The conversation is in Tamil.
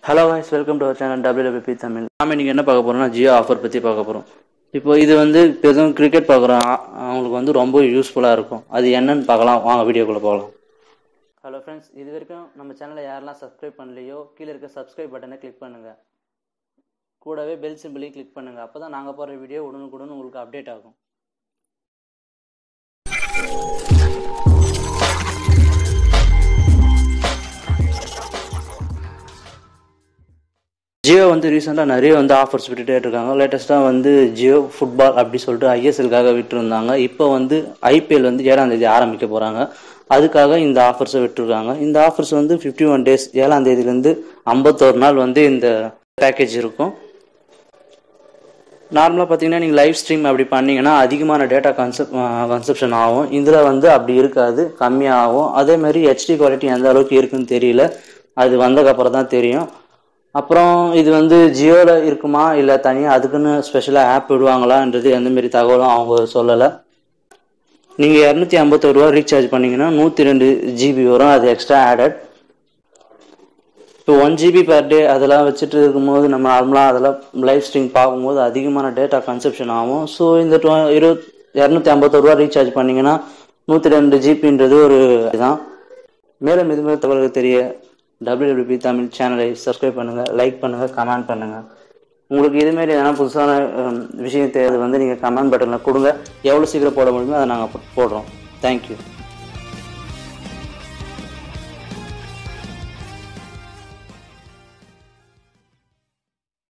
hello voice welcome to our channel WWP Tamil நாம இன்னைக்கு என்ன பார்க்க போறோம்னா ஜியோ ஆஃபர் பற்றி பார்க்க போகிறோம் இப்போ இது வந்து இப்போ எதுவும் கிரிக்கெட் பார்க்குறோம் அவங்களுக்கு வந்து ரொம்ப யூஸ்ஃபுல்லாக இருக்கும் அது என்னன்னு பார்க்கலாம் வாங்க வீடியோக்குள்ளே போகலாம் ஹலோ ஃப்ரெண்ட்ஸ் இது வரைக்கும் நம்ம சேனலை யாரெல்லாம் சப்ஸ்கிரைப் பண்ணலையோ கீழே இருக்க சப்ஸ்கிரைப் பட்டனை கிளிக் பண்ணுங்கள் கூடவே பெல் சிம்பிளையும் கிளிக் பண்ணுங்கள் அப்போ தான் நாங்கள் போடுற வீடியோ உடனுக்குடன் உங்களுக்கு அப்டேட் ஆகும் ஜியோ வந்து ரீசெண்டாக நிறைய வந்து ஆஃபர்ஸ் விட்டுட்டே இருக்காங்க லேட்டஸ்ட்டாக வந்து ஜியோ ஃபுட்பால் அப்படி சொல்லிட்டு ஐஎஸ்எல்காக விட்டுருந்தாங்க இப்போ வந்து ஐபிஎல் வந்து ஏழாம் தேதி ஆரம்பிக்க போகிறாங்க அதுக்காக இந்த ஆஃபர்ஸை விட்டுருக்காங்க இந்த ஆஃபர்ஸ் வந்து ஃபிஃப்டி ஒன் டேஸ் ஏழாம் தேதியிலேருந்து ஐம்பத்தோரு நாள் வந்து இந்த பேக்கேஜ் இருக்கும் நார்மலாக பார்த்தீங்கன்னா நீங்கள் லைவ் ஸ்ட்ரீம் அப்படி பண்ணீங்கன்னா அதிகமான டேட்டா கன்செப் கன்சப்ஷன் ஆகும் இதில் வந்து அப்படி இருக்காது கம்மியாகும் அதே மாதிரி ஹெச்டி குவாலிட்டி எந்த அளவுக்கு இருக்குன்னு தெரியல அது வந்ததுக்கப்புறம் தான் தெரியும் அப்புறம் இது வந்து ஜியோவில் இருக்குமா இல்லை தனியாக அதுக்குன்னு ஸ்பெஷலாக ஆப் விடுவாங்களான்றது எந்த மாரி தகவலும் அவங்க சொல்லலை நீங்கள் இரநூத்தி ஐம்பத்தோரு ரூபா ரீசார்ஜ் பண்ணீங்கன்னா நூற்றி ரெண்டு ஜிபி வரும் அது எக்ஸ்ட்ரா ஆடட் இப்போ ஒன் ஜிபி பர் டே அதெல்லாம் வச்சுட்டு இருக்கும்போது நம்ம நார்மலாக அதெல்லாம் லைவ் ஸ்ட்ரீம் பார்க்கும்போது அதிகமான டேட்டா கன்சப்ஷன் ஆகும் ஸோ இந்த டொ இருபத் இரநூத்தி ஐம்பத்தோரு ரூபா ரீசார்ஜ் பண்ணீங்கன்னா நூற்றி ரெண்டு ஜிபின்றது ஒரு இதுதான் மேலும் இது மாதிரி தகவல்கள் தெரிய டபிள்யூடபிள்யூபி தமிழ் சேனலை சப்ஸ்கிரைப் பண்ணுங்கள் லைக் பண்ணுங்கள் கமெண்ட் பண்ணுங்கள் உங்களுக்கு இதுமாரி எதனா புதுசான ஹம், விஷயம் தேவை வந்து நீங்கள் கமெண்ட் பட்டனில் கொடுங்க எவ்வளோ சீக்கிரம் போட முடியுமோ அதை நாங்கள் போடுறோம் தேங்க்யூ